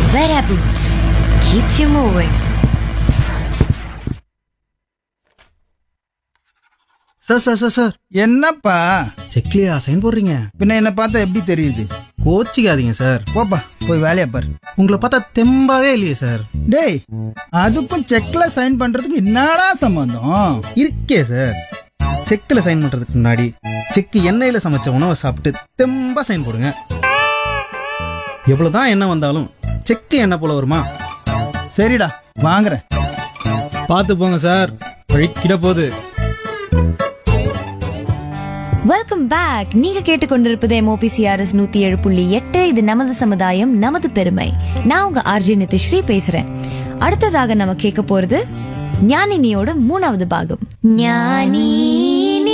Vera Boots keeps you moving. Sir sir sir sir என்னப்பா செக்லியா sign போடுறீங்க பின்ன என்ன பார்த்தா எப்படி தெரியுது கோச்சிக்காதீங்க சார் போப்பா போய் வேலையை பாரு உங்களை பார்த்தா தெம்பாவே இல்லையே சார் டேய் அதுக்கும் செக்ல சைன் பண்றதுக்கு என்னடா சம்பந்தம் இருக்கே சார் செக்கில் சைன் பண்றதுக்கு முன்னாடி செக்கு எண்ணெயில சமைச்ச உணவை சாப்பிட்டு தெம்பா சைன் போடுங்க எவ்வளவுதான் எண்ணெய் வந்தாலும் செக்கு எண்ணெய் போல வருமா சரிடா வாங்குறேன் பார்த்து போங்க சார் வழிக்கிட போகுது வெல்கம் பேக் நீங்க கேட்டுக்கொண்டிருப்பது எம்ஓபிசிஆர்எஸ் நூத்தி ஏழு புள்ளி எட்டு இது நமது சமுதாயம் நமது பெருமை நான் உங்க ஆர்ஜி நிதிஸ்ரீ பேசுறேன் அடுத்ததாக நம்ம கேட்க போறது ஞானினியோட மூணாவது பாகம் ஞானினி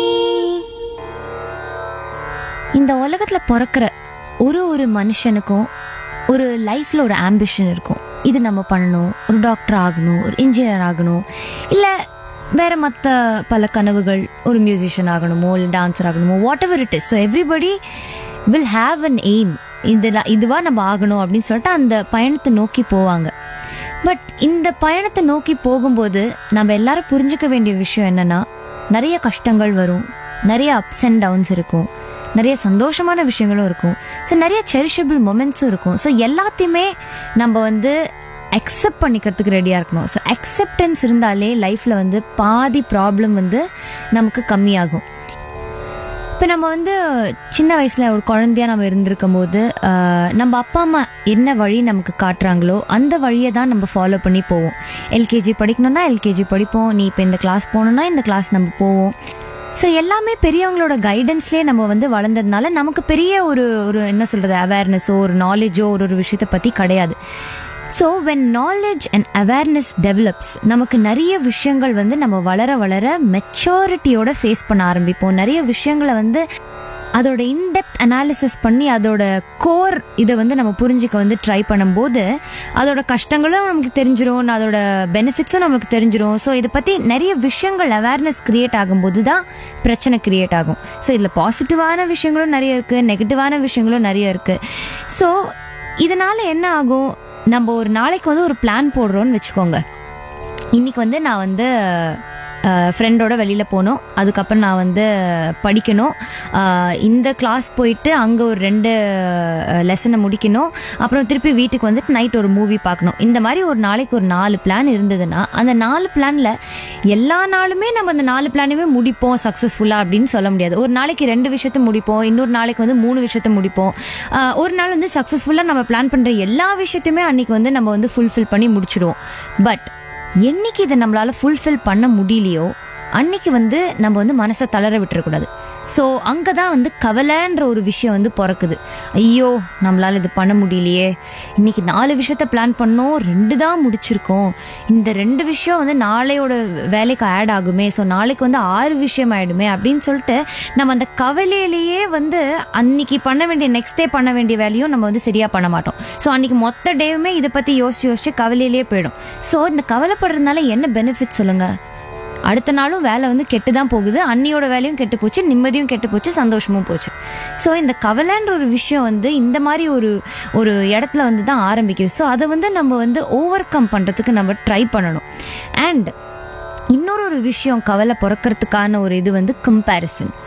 இந்த உலகத்துல பிறக்கிற ஒரு ஒரு மனுஷனுக்கும் ஒரு லைஃப்ல ஒரு ஆம்பிஷன் இருக்கும் இது நம்ம பண்ணணும் ஒரு டாக்டர் ஆகணும் ஒரு இன்ஜினியர் ஆகணும் இல்ல வேற மற்ற பல கனவுகள் ஒரு மியூசிஷியன் ஆகணுமோ இல்லை டான்சர் ஆகணுமோ whatever it is so everybody will have an aim இதெல்லாம் இதுவா நம்ம ஆகணும் அப்படின்னு சொல்லிட்டு அந்த பயணத்தை நோக்கி போவாங்க பட் இந்த பயணத்தை நோக்கி போகும்போது நம்ம எல்லாரும் புரிஞ்சுக்க வேண்டிய விஷயம் என்னன்னா நிறைய கஷ்டங்கள் வரும் நிறைய அப்ஸ் அண்ட் டவுன்ஸ் இருக்கும் நிறைய சந்தோஷமான விஷயங்களும் இருக்கும் ஸோ நிறைய செரிஷபிள் மொமெண்ட்ஸும் இருக்கும் ஸோ எல்லாத்தையுமே நம்ம வந்து அக்செப்ட் பண்ணிக்கிறதுக்கு ரெடியாக இருக்கணும் ஸோ அக்செப்டன்ஸ் இருந்தாலே லைஃப்பில் வந்து பாதி ப்ராப்ளம் வந்து நமக்கு கம்மியாகும் இப்போ நம்ம வந்து சின்ன வயசில் ஒரு குழந்தையா நம்ம இருந்திருக்கும் போது ஆஹ், நம்ம அப்பா அம்மா என்ன வழி நமக்கு காட்டுறாங்களோ அந்த வழியை தான் நம்ம ஃபாலோ பண்ணி போவோம் எல்கேஜி படிக்கணும்னா எல்கேஜி படிப்போம் நீ இப்போ இந்த கிளாஸ் போகணுன்னா இந்த கிளாஸ் நம்ம போவோம் ஸோ எல்லாமே பெரியவங்களோட கைடன்ஸ்லேயே நம்ம வந்து வளர்ந்ததுனால நமக்கு பெரிய ஒரு ஒரு என்ன சொல்கிறது அவேர்னஸோ ஒரு நாலேஜோ ஒரு ஒரு விஷயத்தை பற்றி கிடையாது so when knowledge and awareness develops நமக்கு நிறைய விஷயங்கள் வந்து நம்ம வளர வளர மெச்சூரிட்டியோட ஃபேஸ் பண்ண ஆரம்பிப்போம் நிறைய விஷயங்களை வந்து அதோட இன்டெப்த் அனாலிசிஸ் பண்ணி அதோட கோர் இதை வந்து நம்ம புரிஞ்சுக்க வந்து ட்ரை பண்ணும்போது அதோட கஷ்டங்களும் நமக்கு தெரிஞ்சிரும் அதோட பெனிஃபிட்ஸும் நமக்கு தெரிஞ்சிரும் ஸோ இதை பற்றி நிறைய விஷயங்கள் அவேர்னஸ் கிரியேட் ஆகும்போது தான் பிரச்சனை கிரியேட் ஆகும் ஸோ இதில் பாசிட்டிவான விஷயங்களும் நிறைய இருக்குது நெகட்டிவான விஷயங்களும் நிறைய இருக்குது ஸோ இதனால என்ன ஆகும் நம்ம ஒரு நாளைக்கு வந்து ஒரு பிளான் போடுறோம்னு வச்சுக்கோங்க இன்னைக்கு வந்து நான் வந்து ஃப்ரெண்டோட வெளியில் போகணும் அதுக்கப்புறம் நான் வந்து படிக்கணும் அஹ், இந்த கிளாஸ் போயிட்டு அங்கே ஒரு ரெண்டு லெசனை முடிக்கணும் அப்புறம் திருப்பி வீட்டுக்கு வந்துட்டு நைட் ஒரு மூவி பார்க்கணும் இந்த மாதிரி ஒரு நாளைக்கு ஒரு நாலு பிளான் இருந்ததுன்னா அந்த நாலு பிளானில் எல்லா நாளுமே நம்ம அந்த நாலு பிளானுமே முடிப்போம் சக்ஸஸ்ஃபுல்லாக அப்படின்னு சொல்ல முடியாது ஒரு நாளைக்கு ரெண்டு விஷயத்த முடிப்போம் இன்னொரு நாளைக்கு வந்து மூணு விஷயத்த முடிப்போம் அஹ், ஒரு நாள் வந்து சக்ஸஸ்ஃபுல்லாக நம்ம பிளான் பண்ணுற எல்லா விஷயத்தையுமே அன்னைக்கு வந்து நம்ம வந்து ஃபுல்ஃபில் பண்ணி முடிச்சிடுவோம் பட் என்னைக்கு இதை நம்மளால ஃபுல்ஃபில் பண்ண முடியலையோ அன்னைக்கு வந்து நம்ம வந்து மனசை தளர விட்டுறக்கூடாது ஸோ அங்கே தான் வந்து கவலைன்ற ஒரு விஷயம் வந்து பிறக்குது ஐயோ நம்மளால இது பண்ண முடியலையே இன்னைக்கு நாலு விஷயத்த பிளான் பண்ணோம் ரெண்டு தான் முடிச்சிருக்கோம் இந்த ரெண்டு விஷயம் வந்து நாளையோட வேலைக்கு ஆட் ஆகுமே ஸோ நாளைக்கு வந்து ஆறு விஷயம் ஆயிடுமே அப்படின்னு சொல்லிட்டு நம்ம அந்த கவலையிலேயே வந்து அன்னைக்கு பண்ண வேண்டிய நெக்ஸ்ட் டே பண்ண வேண்டிய வேலையும் நம்ம வந்து சரியா பண்ண மாட்டோம் ஸோ அன்னைக்கு மொத்த டேவுமே இதை பத்தி யோசிச்சு யோசிச்சு கவலையிலேயே போயிடும் ஸோ இந்த கவலைப்படுறதுனால என்ன பெனிஃபிட் சொல்லுங்க அடுத்த நாளும் வேலை வந்து கெட்டு தான் போகுது அன்னியோட வேலையும் கெட்டு போச்சு நிம்மதியும் கெட்டு போச்சு சந்தோஷமும் போச்சு ஸோ இந்த கவலைன்ற ஒரு விஷயம் வந்து இந்த மாதிரி ஒரு ஒரு இடத்துல வந்து தான் ஆரம்பிக்குது ஸோ அதை வந்து நம்ம வந்து ஓவர் கம் பண்ணுறதுக்கு நம்ம ட்ரை பண்ணணும் அண்ட் இன்னொரு ஒரு விஷயம் கவலை பிறக்கிறதுக்கான ஒரு இது வந்து கம்பேரிசன்